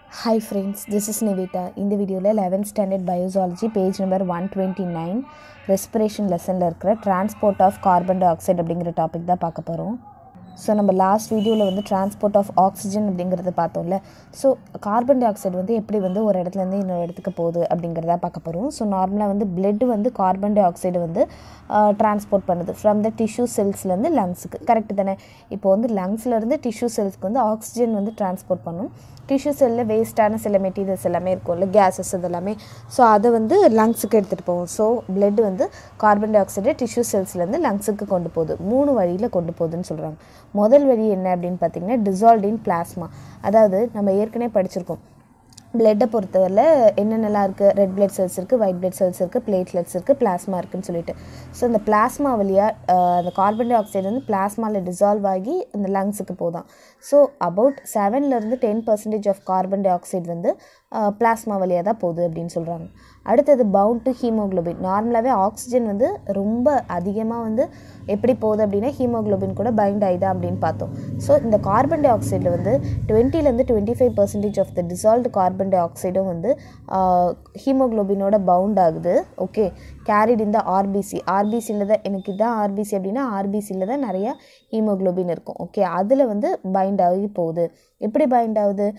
hi friends this is Nivitha இந்த வீடியோவில் eleventh standard biology page number one twenty nine respiration லெசனில் இருக்கிற transport of carbon dioxide அப்படிங்கிற topic தான் பார்க்க போகிறோம் ஸோ நம்ம லாஸ்ட் வீடியோவில் வந்து டிரான்ஸ்போர்ட் ஆஃப் ஆக்சிஜன் அப்படிங்கிறத பார்த்தோம்ல ஸோ கார்பன் டை ஆக்சைடு வந்து எப்படி வந்து ஒரு இடத்துலேருந்து இன்னொரு இடத்துக்கு போகுது அப்படிங்கிறத பார்க்க போகிறோம் ஸோ நார்மலாக வந்து பிளட் வந்து கார்பன் டை ஆக்சைடு வந்து டிரான்ஸ்போர்ட் பண்ணுது ஃப்ரம் த டிஷ்யூ செல்ஸ்லேருந்து லங்ஸுக்கு கரெக்டு தானே இப்போ வந்து லங்ஸ்லேருந்து டிஷ்யூ செல்ஸ்க்கு வந்து ஆக்சிஜன் வந்து டிரான்ஸ்போர்ட் பண்ணும் டிஷ்யூ செல்லில் வேஸ்ட்டான சில மெட்டீரியல்ஸ் எல்லாமே இருக்கும்ல கேஸஸ் இதெல்லாமே ஸோ அதை வந்து லங்ஸுக்கு எடுத்துகிட்டு போகும் ஸோ பிளட் வந்து கார்பன் டை ஆக்சைடை டிஷ்யூ செல்ஸ்லேருந்து லங்ஸுக்கு கொண்டு போகுது மூணு வழியில் கொண்டு போகுதுன்னு சொல்கிறாங்க முதல் வழி என்ன அப்படின்னு பார்த்தீங்கன்னா டிசால்வ் இன் பிளாஸ்மா அதாவது நம்ம ஏற்கனவே படிச்சிருக்கோம் பிளட்டை பொறுத்தவரையில் என்னென்னலாம் இருக்குது ரெட் பிளட் செல்ஸ் இருக்குது ஒயிட் பிளட் செல்ஸ் இருக்குது பிளேட்லெட்ஸ் இருக்குது பிளாஸ்மா இருக்குன்னு சொல்லிட்டு ஸோ இந்த பிளாஸ்மா வழியாக அந்த கார்பன் டை ஆக்சைடு வந்து பிளாஸ்மாவில் டிசால்வ் ஆகி அந்த லங்ஸுக்கு போதான் ஸோ அபவுட் செவன்லேருந்து ten percentage of carbon dioxide வந்து பிளாஸ்மா வழியாக தான் போகுது அப்படின்னு சொல்கிறாங்க அடுத்தது பவுண்ட் டு ஹீமோக்ளோபின் நார்மலாகவே ஆக்சிஜன் வந்து ரொம்ப அதிகமாக வந்து எப்படி போகுது அப்படின்னா ஹீமோக்ளோபின் கூட பைண்ட் ஆகிதா அப்படின்னு பார்த்தோம் ஸோ இந்த கார்பன் டை ஆக்சைடில் வந்து டுவெண்ட்டிலேருந்து twenty five percentage of the dissolved carbon டை ஆக்சைடும் வந்து ஹீமோக்ளோபினோட பவுண்ட் ஆகுது ஓகே கேரிட் இந்த ஆர்பிசி ஆர்பிசியில் தான் எனக்கு இதான் ஆர்பிசி அப்படின்னா ஆர்பிசியில் தான் நிறையா ஹீமோக்ளோபின் இருக்கும் ஓகே அதில் வந்து பைண்ட் ஆகி போகுது எப்படி பைண்ட் ஆகுது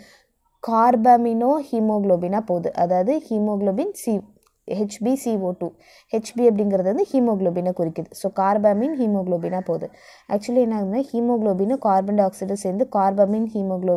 கார்பமினோ ஹீமோக்ளோபினாக போகுது அதாவது haemoglobin C HB CO two HB அப்படிங்கிறது வந்து ஹீமோக்ளோபினை குறிக்குது ஸோ கார்பமின் ஹீமோக்ளோபினாக போகுது ஆக்சுவலி என்ன ஆகுதுன்னா ஹீமோக்ளோபினும் கார்பன் டை ஆக்சைடும் சேர்ந்து கார்பமின் ஹீமோக்ளோ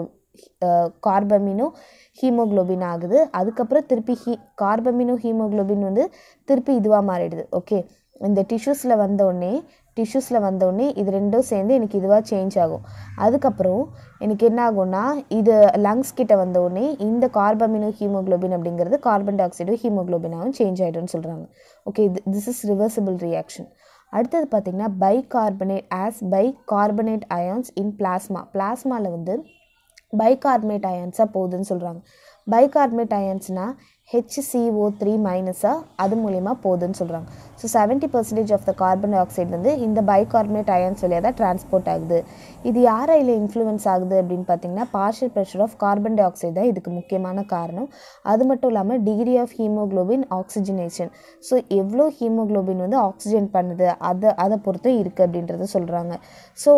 கார்பமினோ ஹீமோக்ளோபின் ஆகுது அதுக்கப்புறம் திருப்பி ஹீ கார்பமினோ ஹீமோக்ளோபின் வந்து திருப்பி இதுவாக மாறிடுது ஓகே இந்த டிஷ்யூஸில் வந்தோடனே டிஷ்யூஸில் வந்தோடனே இது ரெண்டும் சேர்ந்து எனக்கு இதுவாக சேஞ்ச் ஆகும் அதுக்கப்புறம் எனக்கு என்ன ஆகும்னா இது லங்ஸ் கிட்ட வந்தோடனே இந்த கார்பமினோ ஹீமோக்ளோபின் அப்படிங்கிறது கார்பன் டை ஆக்சைடோ ஹீமோக்ளோபினாகவும் சேஞ்ச் ஆகிடும்னு சொல்கிறாங்க okay this is reversible reaction அடுத்தது பார்த்திங்கன்னா bicarbonate as bicarbonate ions in plasma பிளாஸ்மாவில் வந்து பைகார்பனேட் அயன்ஸாக போகுதுன்னு சொல்கிறாங்க பைகார்பனேட் அயன்ஸ்னால் ஹெச்சிசிஓ த்ரீ மைனஸாக அது மூலிமா போகுதுன்னு சொல்கிறாங்க so seventy percentage of the carbon dioxide வந்து இந்த பைகார்பனேட் அயன்ஸ் வழியாக தான் டிரான்ஸ்போர்ட் ஆகுது இது யார் அதில் இன்ஃப்ளூயன்ஸ் ஆகுது அப்படின்னு பார்த்தீங்கன்னா partial pressure of carbon dioxide தான் இதுக்கு முக்கியமான காரணம் அது மட்டும் இல்லாமல் degree of haemoglobin oxygenation so எவ்வளோ ஹீமோக்ளோபின் வந்து ஆக்சிஜன் பண்ணுது அதை அதை பொறுத்தும் இருக்குது அப்படின்றத சொல்கிறாங்க ஸோ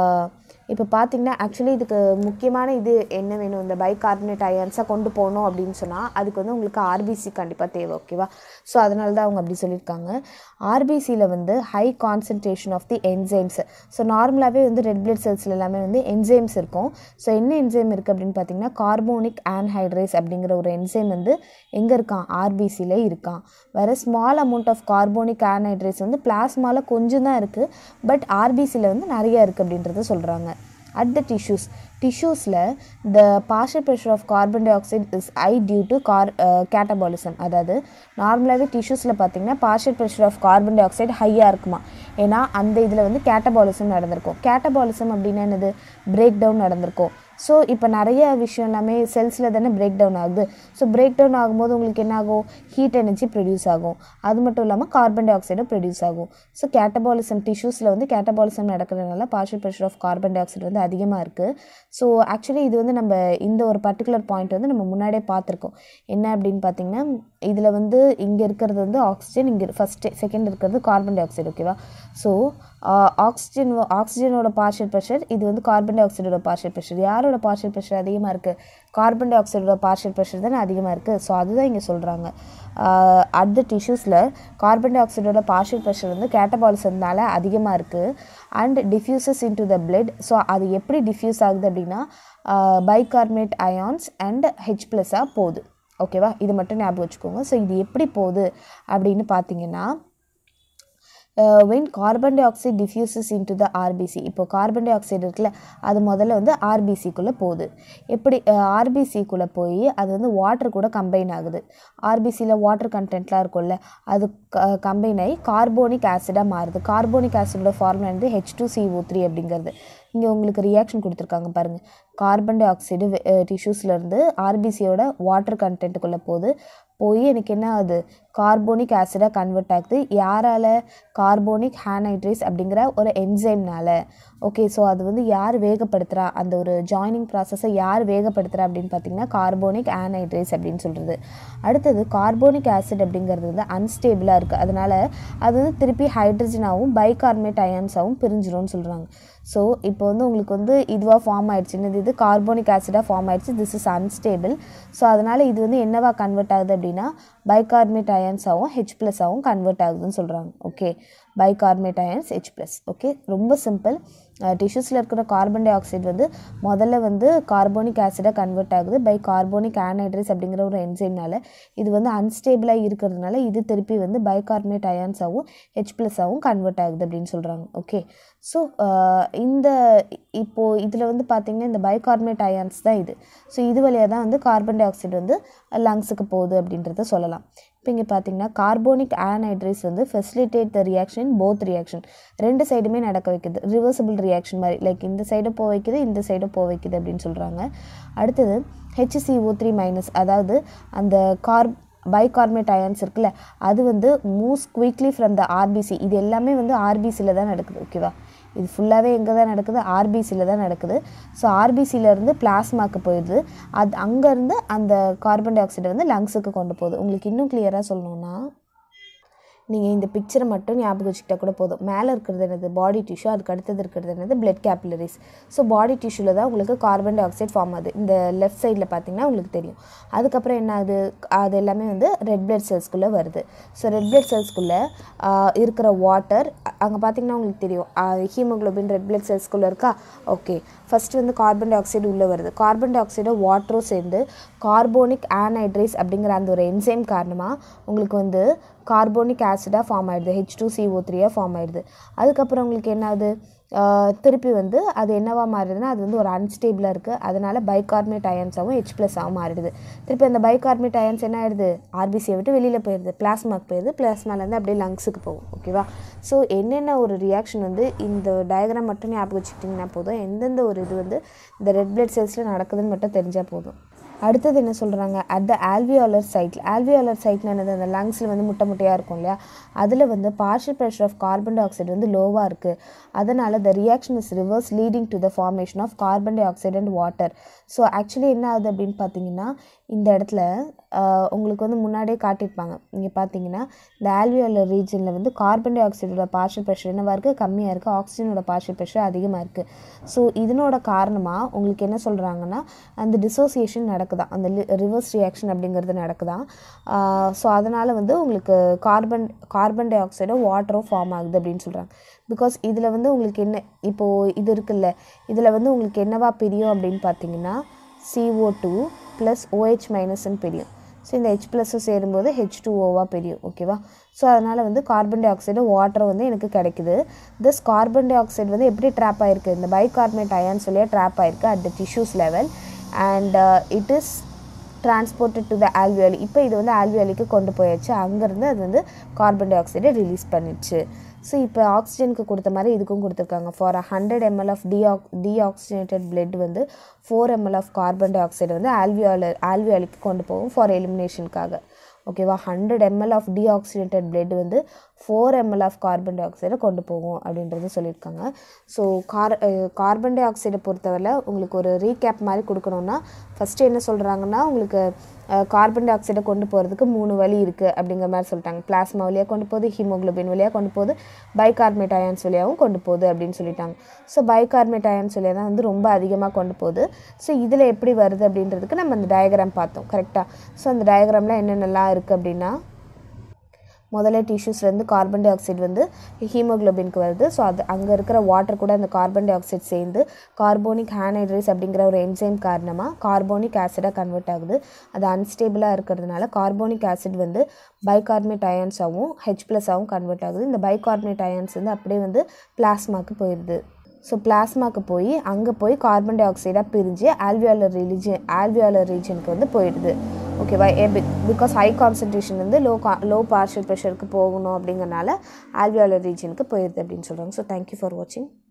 இப்போ பார்த்தீங்கன்னா ஆக்சுவலி இதுக்கு முக்கியமான இது என்ன வேணும் இந்த பைகார்பனேட் அயன்ஸாக கொண்டு போகணும் அப்படின்னு சொன்னால் அதுக்கு வந்து உங்களுக்கு ஆர்பிசி கண்டிப்பாக தேவை ஓகேவா ஸோ அதனால தான் அவங்க அப்படி சொல்லியிருக்காங்க ஆர்பிசியில் வந்து high concentration of the enzymes so நார்மலாகவே வந்து ரெட் பிளட் செல்ஸில் எல்லாமே வந்து என்சைம்ஸ் இருக்கும் ஸோ என்ன என்சைம் இருக்குது அப்படின்னு பார்த்தீங்கன்னா கார்போனிக் ஆன்ஹைட்ரேஸ் அப்படிங்கிற ஒரு என்சைம் வந்து எங்கே இருக்கான் ஆர்பிசியில் இருக்கான் வேறு small amount of carbonic anhydrase வந்து பிளாஸ்மாவில் கொஞ்சம் தான் இருக்குது பட் ஆர்பிசியில் வந்து நிறையா இருக்குது அப்படின்றத சொல்கிறாங்க at the tissues tissuesல the partial pressure of carbon dioxide is high due to car uh, catabolism அதாவது நார்மலாகவே டிஷ்யூஸில் பார்த்தீங்கன்னா partial pressure of carbon dioxide ஹையாக இருக்குமா ஏன்னா அந்த இதில் வந்து கேட்டபாலிசம் நடந்திருக்கும் கேட்டபாலிசம் அப்படின்னா என்னது பிரேக் டவுன் நடந்திருக்கும் ஸோ இப்போ நிறைய விஷயம் எல்லாமே செல்ஸில் தானே பிரேக் டவுன் ஆகுது ஸோ பிரேக் டவுன் ஆகும்போது உங்களுக்கு என்ன ஆகும் ஹீட் எனர்ஜி ப்ரொடியூஸ் ஆகும் அது மட்டும் இல்லாமல் கார்பன் டை ஆக்சைடும் ப்ரொடியூஸ் ஆகும் ஸோ கேட்டபாலிசம் டிஷ்யூஸில் வந்து கேட்டபாலிசம் நடக்கிறதுனால partial pressure of carbon dioxide வந்து அதிகமாக இருக்குது ஸோ ஆக்சுவலி இது வந்து நம்ம இந்த ஒரு பர்டிகுலர் பாயிண்ட் வந்து நம்ம முன்னாடியே பார்த்துருக்கோம் என்ன அப்படின்னு பார்த்தீங்கன்னா இதில் வந்து இங்கே இருக்கிறது வந்து ஆக்சிஜன் இங்கே ஃபஸ்ட்டு செகண்ட் இருக்கிறது கார்பன் டை ஆக்சைடு ஓகேவா ஸோ ஆக்சிஜன் ஆக்சிஜனோட பார்ஷியல் ப்ரெஷர் இது வந்து கார்பன் டை ஆக்சைடோட பார்ஷியல் ப்ரெஷர் யாரோட பார்ஷியல் ப்ரெஷர் அதிகமாக இருக்குது கார்பன் டை ஆக்சைடோட பார்ஷியல் ப்ரெஷர் தானே அதிகமாக இருக்குது ஸோ அதுதான் இங்கே சொல்கிறாங்க அட் த டிஷ்யூஸில் கார்பன் டை ஆக்சைடோட பார்ஷியல் ப்ரெஷர் வந்து கேட்டபாலிசம்னால அதிகமாக இருக்குது and diffuses into the blood so அது எப்படி டிஃப்யூஸ் ஆகுது அப்படின்னா பைகார்பனேட் அயான்ஸ் அண்ட் ஹெச் ப்ளஸ்ஸாக போகுது ஓகேவா இது மட்டும் ஞாபகம் வச்சுக்கோங்க ஸோ இது எப்படி போகுது அப்படின்னு பார்த்தீங்கன்னா when carbon dioxide diffuses into the RBC இப்போ கார்பன் டை ஆக்சைடு இருக்குல்ல அது முதல்ல வந்து ஆர்பிசிக்குள்ளே போகுது எப்படி ஆர்பிசிக்குள்ளே போய் அது வந்து வாட்டர் கூட கம்பைன் ஆகுது ஆர்பிசியில் வாட்டர் கண்டென்ட்லாம் இருக்கும்ல அது கம்பைன் ஆகி கார்போனிக் ஆசிடாக மாறுது கார்போனிக் ஆசிடோட ஃபார்முலா வந்து ஹெச் டூ சிஓ த்ரீ அப்படிங்கிறது இங்கே உங்களுக்கு ரியாக்ஷன் கொடுத்துருக்காங்க பாருங்கள் கார்பன் டை ஆக்சைடு டிஷ்யூஸ்லேருந்து ஆர்பிசியோட வாட்டர் கண்டென்ட்டுக்குள்ளே போகுது போய் எனக்கு என்ன ஆகுது கார்போனிக் ஆசிடாக கன்வெர்ட் ஆகுது யாரால் கார்போனிக் ஹேனைட்ரேஸ் அப்படிங்கிற ஒரு என்சைம்னால ஓகே ஸோ அது வந்து யார் வேகப்படுத்துகிறா அந்த ஒரு ஜாயினிங் ப்ராசஸை யார் வேகப்படுத்துகிறா அப்படின்னு பார்த்தீங்கன்னா கார்போனிக் ஆனைட்ரேஸ் அப்படின்னு சொல்கிறது அடுத்தது கார்போனிக் ஆசிட் அப்படிங்கிறது வந்து அன்ஸ்டேபிளாக இருக்குது அதனால் அது வந்து திருப்பி ஹைட்ரஜனாகவும் பைகார்பனேட் அயான்ஸாகவும் பிரிஞ்சிரும்னு சொல்கிறாங்க ஸோ இப்போ வந்து உங்களுக்கு வந்து இதுவாக ஃபார்ம் ஆயிடுச்சு என்னது இது கார்போனிக் ஆசிடாக ஃபார்ம் ஆயிடுச்சு திஸ் இஸ் அன்ஸ்டேபிள் ஸோ அதனால் இது வந்து என்னவா கன்வெர்ட் ஆகுது அப்படின்னா பைகார்பனேட் அயன்ஸாகவும் ஹெச் ப்ளஸ்ஸாகவும் கன்வெர்ட் ஆகுதுன்னு சொல்கிறாங்க okay bicarbonate ions H plus okay ரொம்ப சிம்பிள் டிஷ்யூஸில் இருக்கிற கார்பன் டை ஆக்சைடு வந்து முதல்ல வந்து கார்போனிக் ஆசிடாக கன்வெர்ட் ஆகுது பை கார்போனிக் ஆனைட்ரேஸ் அப்படிங்கிற ஒரு என்சைம்னால இது வந்து அன்ஸ்டேபிளாக இருக்கிறதுனால இது திருப்பி வந்து பைகார்பனேட் அயான்ஸாகவும் ஹெச் ப்ளஸ்ஸாகவும் கன்வெர்ட் ஆகுது அப்படின்னு சொல்கிறாங்க ஓகே ஸோ இந்த இப்போது இதில் வந்து பார்த்திங்கன்னா இந்த பைகார்பனேட் அயான்ஸ் தான் இது ஸோ இது வழியாக தான் வந்து கார்பன் டை ஆக்சைடு வந்து லங்ஸுக்கு போகுது அப்படின்றத சொல்லலாம் இப்போ இங்கே பார்த்தீங்கன்னா கார்போனிக் ஆனைட்ரேஸ் வந்து facilitate the reaction both reaction ரெண்டு சைடுமே நடக்க வைக்குது ரிவர்சபிள் ரியாக்ஷன் மாதிரி லைக் இந்த சைடும் போக வைக்குது இந்த சைடும் போக வைக்குது அப்படின்னு சொல்கிறாங்க அடுத்தது ஹெச்சிசிஓ த்ரீ மைனஸ் அதாவது அந்த கார் பைகார்பனேட் அயான்ஸ் இருக்குல்ல அது வந்து moves quickly from the RBC இது எல்லாமே வந்து ஆர்பிசியில் தான் நடக்குது ஓகேவா இது ஃபுல்லாகவே எங்கே தான் நடக்குது ஆர்பிசியில் தான் நடக்குது ஸோ ஆர்பிசியிலேருந்து பிளாஸ்மாக்கு போயிடுது அது அங்கேருந்து அந்த கார்பன் டை ஆக்சைடை வந்து லங்ஸுக்கு கொண்டு போகுது உங்களுக்கு இன்னும் கிளியராக சொல்லணுன்னா நீங்கள் இந்த பிக்சரை மட்டும் ஞாபகம் வச்சுக்கிட்டா கூட போதும் மேலே இருக்கிறது என்னது பாடி டிஷ்யூ அதுக்கு அடுத்தது இருக்கிறது என்னது பிளட் கேபிலரிஸ் ஸோ பாடி டிஷ்யூவில் தான் உங்களுக்கு கார்பன் டை ஆக்சைடு ஃபார்ம் ஆகுது இந்த லெஃப்ட் சைடில் பார்த்தீங்கன்னா உங்களுக்கு தெரியும் அதுக்கப்புறம் என்ன ஆகுது அது எல்லாமே வந்து ரெட் பிளட் செல்ஸ்குள்ளே வருது ஸோ ரெட் பிளட் செல்ஸ்குள்ளே இருக்கிற வாட்டர் அங்கே பார்த்தீங்கன்னா உங்களுக்கு தெரியும் ஹீமோக்ளோபின் ரெட் பிளட் செல்ஸ்குள்ளே இருக்கா ஓகே ஃபஸ்ட்டு வந்து கார்பன் டை ஆக்சைடு உள்ளே வருது கார்பன் டை ஆக்சைடோ வாட்டரும் சேர்ந்து கார்போனிக் ஆனைட்ரேஸ் அப்படிங்கிற அந்த ஒரு என்சைம் காரணமாக உங்களுக்கு வந்து கார்போனிக் ஆசிடாக ஃபார்ம் ஆகிடுது ஹெச் டூ சிஓ த்ரீயாக ஃபார்ம் ஆகிடுது அதுக்கப்புறம் உங்களுக்கு என்ன ஆகுது திருப்பி வந்து அது என்னவா மாறுதுன்னா அது வந்து ஒரு அன்ஸ்டேபிளாக இருக்குது அதனால் பைகார்பனேட் அயன்ஸாகவும் ஹெச் ப்ளஸ்ஸாகவும் மாறிடுது திருப்பி அந்த பைகார்பனேட் அயன்ஸ் என்ன ஆயிடுது ஆர்பிசியை விட்டு வெளியில் போயிடுது பிளாஸ்மாக்கு போயிடுது பிளாஸ்மாலேருந்து அப்படியே லங்ஸுக்கு போகும் ஓகேவா ஸோ என்னென்ன ஒரு ரியாக்ஷன் வந்து இந்த டயக்ராம் மட்டும் ஞாபகம் வச்சுக்கிட்டிங்கன்னா போதும் எந்தெந்த ஒரு இது வந்து இந்த ரெட் பிளட் செல்ஸில் நடக்குதுன்னு மட்டும் தெரிஞ்சால் போதும் அடுத்தது என்ன சொல்கிறாங்க அட் த ஆல்வியோலர் சைட்டில் ஆல்வியோலர் சைட்டில் என்னது அந்த லங்ஸில் வந்து முட்டை முட்டையாக இருக்கும் இல்லையா அதில் வந்து partial pressure of carbon dioxide வந்து லோவாக இருக்குது அதனால் the reaction is reverse leading to the formation of carbon dioxide and water so actually என்ன ஆகுது அப்படின்னு பார்த்தீங்கன்னா இந்த இடத்துல உங்களுக்கு வந்து முன்னாடியே காட்டியிருப்பாங்க இங்கே பார்த்தீங்கன்னா இந்த ஆல்வியோலர் ரீஜனில் வந்து கார்பன் டை ஆக்சைடோட பார்ஷியல் ப்ரெஷர் என்னவாக இருக்குது கம்மியாக இருக்குது ஆக்சிஜனோட பார்ஷியல் ப்ரெஷர் அதிகமாக இருக்குது ஸோ இதனோட காரணமாக உங்களுக்கு என்ன சொல்கிறாங்கன்னா அந்த டிசோசியேஷன் நடக்குதான் அந்த ரிவர்ஸ் ரியாக்ஷன் அப்படிங்கிறது நடக்குதான் ஸோ அதனால் வந்து உங்களுக்கு கார்பன் கார்பன் டை ஆக்சைடோ வாட்டரோ ஃபார்ம் ஆகுது அப்படின்னு சொல்கிறாங்க பிகாஸ் இதில் வந்து உங்களுக்கு என்ன இப்போது இது இருக்குல்ல இதில் வந்து உங்களுக்கு என்னவா பிரியும் அப்படின்னு பார்த்தீங்கன்னா சிஓ டூ ப்ளஸ் ஓஹெச் மைனஸ்ன்னு பிரியும் ஸோ இந்த ஹெச் ப்ளஸ்ஸும் சேரும்போது ஹெச் டூ ஓவாக பிரியும் ஓகேவா ஸோ அதனால் வந்து கார்பன் டை ஆக்சைடு வாட்டர் வந்து எனக்கு கிடைக்குது திஸ் கார்பன் டை ஆக்சைடு வந்து எப்படி ட்ராப் ஆயிருக்கு இந்த பைகார்பனேட் அயான் சொல்லியே ட்ராப் ஆயிருக்கு at the tissues level and it is transported to the alveoli இப்போ இது வந்து ஆல்வியாலிக்கு கொண்டு போயாச்சு அங்கேருந்து அது வந்து கார்பன் டை ஆக்சைடை ரிலீஸ் பண்ணிடுச்சு ஸோ இப்போ ஆக்சிஜனுக்கு கொடுத்த மாதிரி இதுக்கும் கொடுத்துருக்காங்க for a hundred ML of டிஆக் டீஆக்சிஜனேட்டட் பிளட் வந்து four ML of carbon dioxide வந்து ஆல்வியால ஆல்வியாலிக்கு கொண்டு போகும் ஃபார் எலிமினேஷனுக்காக ஓகேவா hundred ML of deoxygenated blood வந்து ஃபோர் எம்எல் ஆஃப் கார்பன் டை ஆக்சைடை கொண்டு போகும் அப்படின்றது சொல்லியிருக்காங்க ஸோ கார் கார்பன் டை ஆக்சைடை பொறுத்தவரை உங்களுக்கு ஒரு ரீகேப் மாதிரி கொடுக்கணுன்னா ஃபஸ்ட்டு என்ன சொல்கிறாங்கன்னா உங்களுக்கு கார்பன் டை ஆக்சைடை கொண்டு போகிறதுக்கு மூணு வழி இருக்குது அப்படிங்கிற மாதிரி சொல்லிட்டாங்க பிளாஸ்மா வழியாக கொண்டு போகுது ஹீமோக்ளோபின் வழியாக கொண்டு போகுது பைகார்பனேட் அயான்ஸ் வழியாகவும் கொண்டு போகுது அப்படின்னு சொல்லிட்டாங்க ஸோ பைகார்பனேட் அயான்ஸ் வழியாக தான் வந்து ரொம்ப அதிகமாக கொண்டு போகுது ஸோ இதில் எப்படி வருது அப்படின்றதுக்கு நம்ம அந்த டயக்ராம் பார்த்தோம் கரெக்டாக ஸோ அந்த டயக்ராமில் என்னென்னலாம் இருக்குது அப்படின்னா முதல்ல டிஷ்யூஸ்லேருந்து கார்பன் டை ஆக்சைடு வந்து ஹீமோக்ளோபினுக்கு வருது ஸோ அது அங்கே இருக்கிற வாட்டர் கூட அந்த கார்பன் டை ஆக்சைடு சேர்ந்து கார்போனிக் ஹேனைட்ரேஸ் அப்படிங்கிற ஒரு என்சைம் காரணமாக கார்போனிக் ஆசிடாக கன்வெர்ட் ஆகுது அது அன்ஸ்டேபிளாக இருக்கிறதுனால கார்போனிக் ஆசிட் வந்து பைகார்பனேட் அயான்ஸாகவும் ஹெச் ப்ளஸ்ஸாகவும் கன்வெர்ட் ஆகுது இந்த பைகார்பனேட் அயான்ஸ் வந்து அப்படியே வந்து பிளாஸ்மாக்கு போயிடுது ஸோ பிளாஸ்மாக்கு போய் அங்கே போய் கார்பன் டை ஆக்சைடாக பிரிஞ்சு ஆல்வியாலர் ரிலிஜன் ஆல்வியாலர் ரீஜனுக்கு வந்து போயிடுது ஓகேவா ஏ பிகாஸ் ஹை கான்சன்ட்ரேஷன் வந்து லோ கா லோ பார்ஷியல் ப்ரெஷருக்கு போகணும் அப்படிங்கிறனால ஆல்வியாலர் ரீஜனுக்கு போயிடுது அப்படின்னு சொல்கிறாங்க ஸோ தேங்க்யூ ஃபார் வாட்சிங்